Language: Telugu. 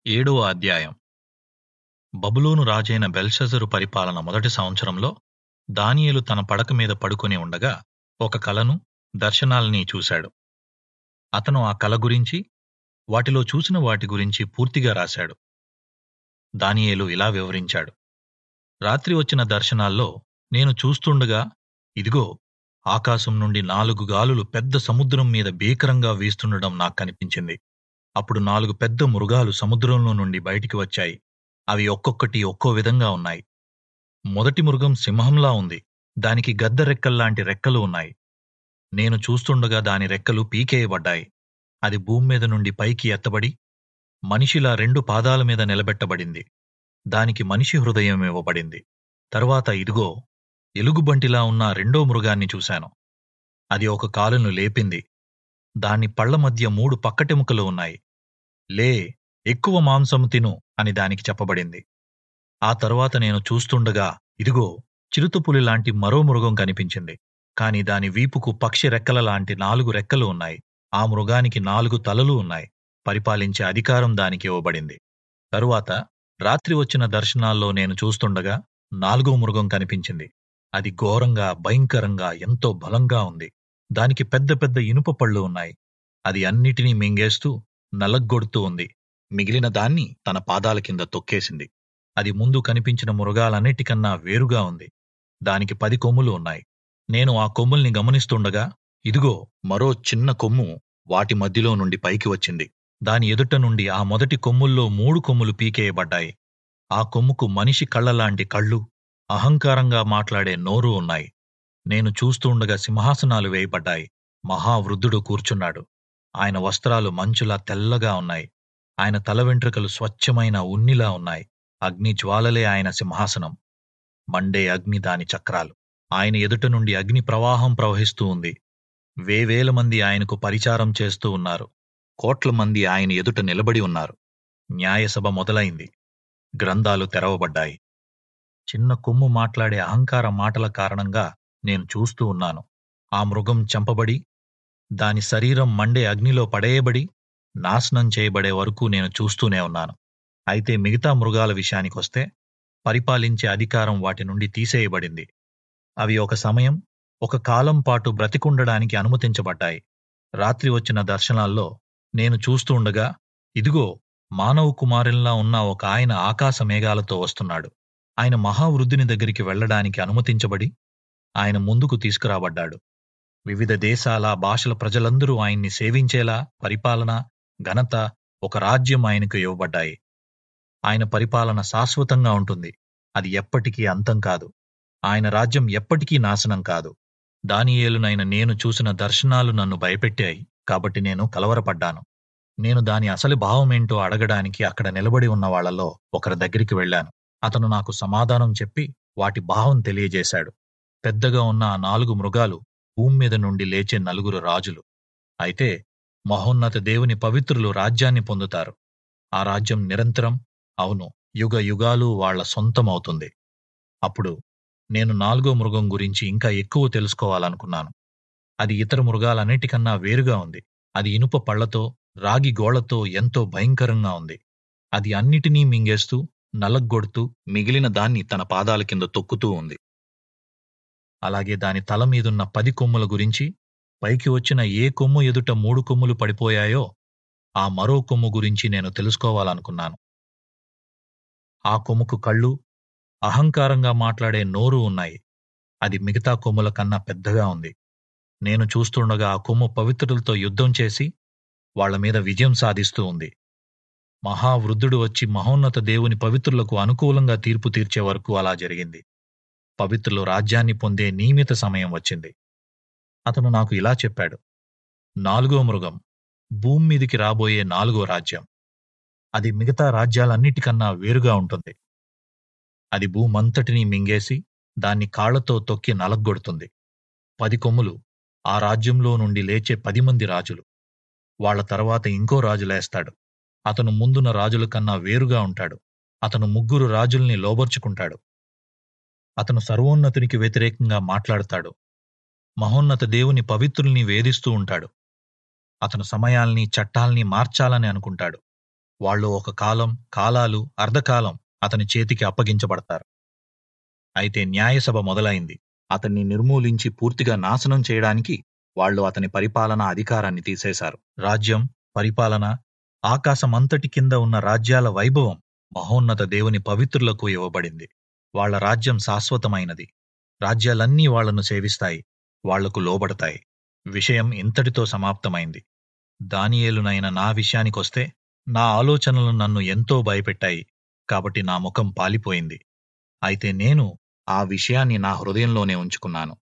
ఏడవ అధ్యాయం బబులోను రాజైన బెల్షజరు పరిపాలన మొదటి సంవత్సరంలో దానియేలు తన పడక మీద పడుకొని ఉండగా ఒక కలను దర్శనాల్ని చూశాడు అతను ఆ కల గురించి వాటిలో చూసిన వాటి గురించి పూర్తిగా రాశాడు దానియేలు ఇలా వివరించాడు రాత్రి వచ్చిన దర్శనాల్లో నేను చూస్తుండగా ఇదిగో ఆకాశం నుండి నాలుగు గాలులు పెద్ద సముద్రం మీద భీకరంగా వీస్తుండడం నాకు కనిపించింది అప్పుడు నాలుగు పెద్ద మృగాలు సముద్రంలో నుండి బయటికి వచ్చాయి అవి ఒక్కొక్కటి ఒక్కో విధంగా ఉన్నాయి మొదటి మృగం సింహంలా ఉంది దానికి గద్ద రెక్కల్లాంటి రెక్కలు ఉన్నాయి నేను చూస్తుండగా దాని రెక్కలు పీకేయబడ్డాయి అది భూమి మీద నుండి పైకి ఎత్తబడి మనిషిలా రెండు పాదాల మీద నిలబెట్టబడింది దానికి మనిషి హృదయం ఇవ్వబడింది తరువాత ఇదిగో ఎలుగుబంటిలా ఉన్న రెండో మృగాన్ని చూశాను అది ఒక కాలును లేపింది దాని పళ్ల మధ్య మూడు పక్కటెముకలు ఉన్నాయి లే ఎక్కువ మాంసం తిను అని దానికి చెప్పబడింది ఆ తరువాత నేను చూస్తుండగా ఇదిగో చిరుతపులి లాంటి మరో మృగం కనిపించింది కాని దాని వీపుకు పక్షి రెక్కల లాంటి నాలుగు రెక్కలు ఉన్నాయి ఆ మృగానికి నాలుగు తలలు ఉన్నాయి పరిపాలించే అధికారం దానికి ఇవ్వబడింది తరువాత రాత్రి వచ్చిన దర్శనాల్లో నేను చూస్తుండగా నాలుగో మృగం కనిపించింది అది ఘోరంగా భయంకరంగా ఎంతో బలంగా ఉంది దానికి పెద్ద పెద్ద ఇనుప పళ్ళు ఉన్నాయి అది అన్నిటినీ మింగేస్తూ నలగ్గొడుతూ ఉంది మిగిలిన దాన్ని తన పాదాల కింద తొక్కేసింది అది ముందు కనిపించిన మృగాలన్నిటికన్నా వేరుగా ఉంది దానికి పది కొమ్ములు ఉన్నాయి నేను ఆ కొమ్ముల్ని గమనిస్తుండగా ఇదిగో మరో చిన్న కొమ్ము వాటి మధ్యలో నుండి పైకి వచ్చింది దాని ఎదుట నుండి ఆ మొదటి కొమ్ముల్లో మూడు కొమ్ములు పీకేయబడ్డాయి ఆ కొమ్ముకు మనిషి కళ్ళలాంటి కళ్ళు అహంకారంగా మాట్లాడే నోరు ఉన్నాయి నేను చూస్తుండగా సింహాసనాలు వేయబడ్డాయి మహావృద్ధుడు కూర్చున్నాడు ఆయన వస్త్రాలు మంచులా తెల్లగా ఉన్నాయి ఆయన తల వెంట్రుకలు స్వచ్ఛమైన ఉన్నిలా ఉన్నాయి అగ్ని జ్వాలలే ఆయన సింహాసనం మండే అగ్ని దాని చక్రాలు ఆయన ఎదుట నుండి అగ్ని ప్రవాహం ప్రవహిస్తూ ఉంది వేవేల మంది ఆయనకు పరిచారం చేస్తూ ఉన్నారు కోట్ల మంది ఆయన ఎదుట నిలబడి ఉన్నారు న్యాయసభ మొదలైంది గ్రంథాలు తెరవబడ్డాయి చిన్న కొమ్ము మాట్లాడే అహంకార మాటల కారణంగా నేను చూస్తూ ఉన్నాను ఆ మృగం చంపబడి దాని శరీరం మండే అగ్నిలో పడేయబడి నాశనం చేయబడే వరకు నేను చూస్తూనే ఉన్నాను అయితే మిగతా మృగాల విషయానికొస్తే పరిపాలించే అధికారం వాటి నుండి తీసేయబడింది అవి ఒక సమయం ఒక కాలం పాటు బ్రతికుండడానికి అనుమతించబడ్డాయి రాత్రి వచ్చిన దర్శనాల్లో నేను చూస్తుండగా ఇదిగో మానవ కుమారుల్లా ఉన్న ఒక ఆయన ఆకాశ మేఘాలతో వస్తున్నాడు ఆయన మహావృద్ధుని దగ్గరికి వెళ్లడానికి అనుమతించబడి ఆయన ముందుకు తీసుకురాబడ్డాడు వివిధ దేశాల భాషల ప్రజలందరూ ఆయన్ని సేవించేలా పరిపాలన ఘనత ఒక రాజ్యం ఆయనకు ఇవ్వబడ్డాయి ఆయన పరిపాలన శాశ్వతంగా ఉంటుంది అది ఎప్పటికీ అంతం కాదు ఆయన రాజ్యం ఎప్పటికీ నాశనం కాదు దానియేలునైన నేను చూసిన దర్శనాలు నన్ను భయపెట్టాయి కాబట్టి నేను కలవరపడ్డాను నేను దాని అసలు భావమేంటో అడగడానికి అక్కడ నిలబడి ఉన్న వాళ్లలో ఒకరి దగ్గరికి వెళ్ళాను అతను నాకు సమాధానం చెప్పి వాటి భావం తెలియజేశాడు పెద్దగా ఉన్న ఆ నాలుగు మృగాలు భూమి మీద నుండి లేచే నలుగురు రాజులు అయితే మహోన్నత దేవుని పవిత్రులు రాజ్యాన్ని పొందుతారు ఆ రాజ్యం నిరంతరం అవును యుగ యుగాలు వాళ్ల సొంతమవుతుంది అప్పుడు నేను నాలుగో మృగం గురించి ఇంకా ఎక్కువ తెలుసుకోవాలనుకున్నాను అది ఇతర మృగాలన్నిటికన్నా వేరుగా ఉంది అది ఇనుప పళ్లతో రాగి గోళ్లతో ఎంతో భయంకరంగా ఉంది అది అన్నిటినీ మింగేస్తూ నలగ్గొడుతూ మిగిలిన దాన్ని తన పాదాల కింద తొక్కుతూ ఉంది అలాగే దాని తల మీదున్న పది కొమ్ముల గురించి పైకి వచ్చిన ఏ కొమ్ము ఎదుట మూడు కొమ్ములు పడిపోయాయో ఆ మరో కొమ్ము గురించి నేను తెలుసుకోవాలనుకున్నాను ఆ కొమ్ముకు కళ్ళు అహంకారంగా మాట్లాడే నోరు ఉన్నాయి అది మిగతా కొమ్ముల కన్నా పెద్దగా ఉంది నేను చూస్తుండగా ఆ కొమ్ము పవిత్రులతో యుద్ధం చేసి వాళ్ల మీద విజయం సాధిస్తూ ఉంది మహావృద్ధుడు వచ్చి మహోన్నత దేవుని పవిత్రులకు అనుకూలంగా తీర్పు తీర్చే వరకు అలా జరిగింది పవిత్రులు రాజ్యాన్ని పొందే నియమిత సమయం వచ్చింది అతను నాకు ఇలా చెప్పాడు నాలుగో మృగం భూమి మీదికి రాబోయే నాలుగో రాజ్యం అది మిగతా రాజ్యాలన్నిటికన్నా వేరుగా ఉంటుంది అది భూమంతటినీ మింగేసి దాన్ని కాళ్లతో తొక్కి నలగ్గొడుతుంది పది కొమ్ములు ఆ రాజ్యంలో నుండి లేచే పది మంది రాజులు వాళ్ల తర్వాత ఇంకో రాజు లేస్తాడు అతను ముందున్న రాజుల కన్నా వేరుగా ఉంటాడు అతను ముగ్గురు రాజుల్ని లోబర్చుకుంటాడు అతను సర్వోన్నతునికి వ్యతిరేకంగా మాట్లాడతాడు మహోన్నత దేవుని పవిత్రుల్ని వేధిస్తూ ఉంటాడు అతను సమయాల్ని చట్టాల్ని మార్చాలని అనుకుంటాడు వాళ్ళు ఒక కాలం కాలాలు అర్ధకాలం అతని చేతికి అప్పగించబడతారు అయితే న్యాయసభ మొదలైంది అతన్ని నిర్మూలించి పూర్తిగా నాశనం చేయడానికి వాళ్ళు అతని పరిపాలనా అధికారాన్ని తీసేశారు రాజ్యం పరిపాలన ఆకాశమంతటి కింద ఉన్న రాజ్యాల వైభవం మహోన్నత దేవుని పవిత్రులకు ఇవ్వబడింది వాళ్ళ రాజ్యం శాశ్వతమైనది రాజ్యాలన్నీ వాళ్లను సేవిస్తాయి వాళ్లకు లోబడతాయి విషయం ఇంతటితో సమాప్తమైంది దానియేలునైన నా విషయానికొస్తే నా ఆలోచనలు నన్ను ఎంతో భయపెట్టాయి కాబట్టి నా ముఖం పాలిపోయింది అయితే నేను ఆ విషయాన్ని నా హృదయంలోనే ఉంచుకున్నాను